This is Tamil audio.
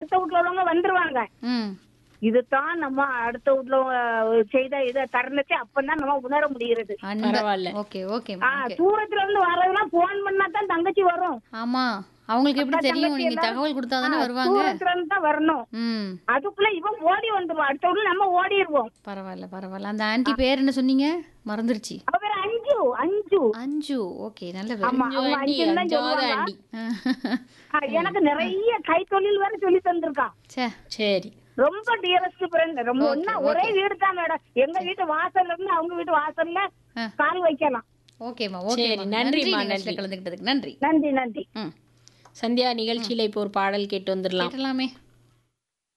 அடுத்த வீட்டுல உள்ளவங்க வந்துருவாங்க ம் இதுதான் நம்ம அடுத்த வீட்டுல அஹ், செய்த இத தருணத்தை அப்பதான் நம்ம உணர முடிகிறது அந்த பரவாயில்ல. ஓகே ஓகே ஆ, தூரத்துல இருந்து வரதுலாம் போன் பண்ணா தான் தங்கச்சி வரும் ஆமா அவங்களுக்கு எப்படி தெரியும் தங்கச்சி நீங்க எல்லாம் தகவல் கொடுத்தா தானே ஆ, வருவாங்க தூரத்துல இருந்து தான் வரணும் ம் அதுக்குள்ள இவன் ஓடி வந்துருவான் அடுத்த வீட்டுல நம்ம ஓடிடுவோம் பரவாயில்ல பரவாயில்ல அந்த ஆன்ட்டி பேர் என்ன சொன்னீங்க மறந்துருச்சு அவ பேரு அஞ்சு அஞ்சு அஞ்சு ஓகே நல்ல பேர் ஆமா அஞ்சு அவங்க ஆண்டி அஞ்சுன்னு தான் அஞ்சாவது சொல்லுவாங்க ஆண்டி ஆ, எனக்கு நிறைய கைத்தொழில் வேற சொல்லி தந்திருக்கான் சே சரி ரொம்ப டியரஸ்ட் ஃப்ரெண்ட் ரொம்ப Okay, ஒன்னா ஒரே வீடு தான் மேடம் எங்க வீட்டு வாசல்ல இருந்து அவங்க வீட்டு வாசல்ல ஆ. கால் வைக்கலாம் ஓகேம்மா சரி, ஓகேம்மா நன்றிம்மா, நன்றி நிகழ்ச்சியில நன்றி. கலந்துக்கிட்டதுக்கு நன்றி நன்றி நன்றி ம் சந்தியா நிகழ்ச்சியில இப்போ ஒரு பாடல் கேட்டு வந்துடலாம் கேட்டலாமே